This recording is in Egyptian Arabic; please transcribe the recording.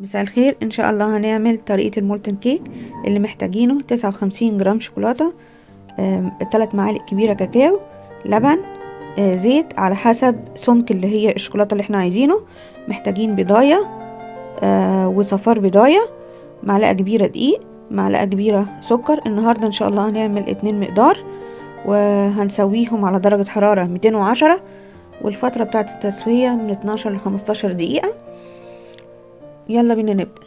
مساء الخير ان شاء الله هنعمل طريقة المولتن كيك اللي محتاجينه تسعة وخمسين جرام شوكولاتة تلات معالق كبيرة كاكاو لبن آه، زيت على حسب سمك اللي هي الشوكولاتة اللي احنا عايزينه محتاجين بضاية آه، وصفار بضاية معلقة كبيرة دقيق معلقة كبيرة سكر النهاردة ان شاء الله هنعمل اتنين مقدار وهنسويهم على درجة حرارة ميتين وعشرة والفترة بتاعة التسوية من اتناشر لخمستاشر دقيقة يلا بينا نبدأ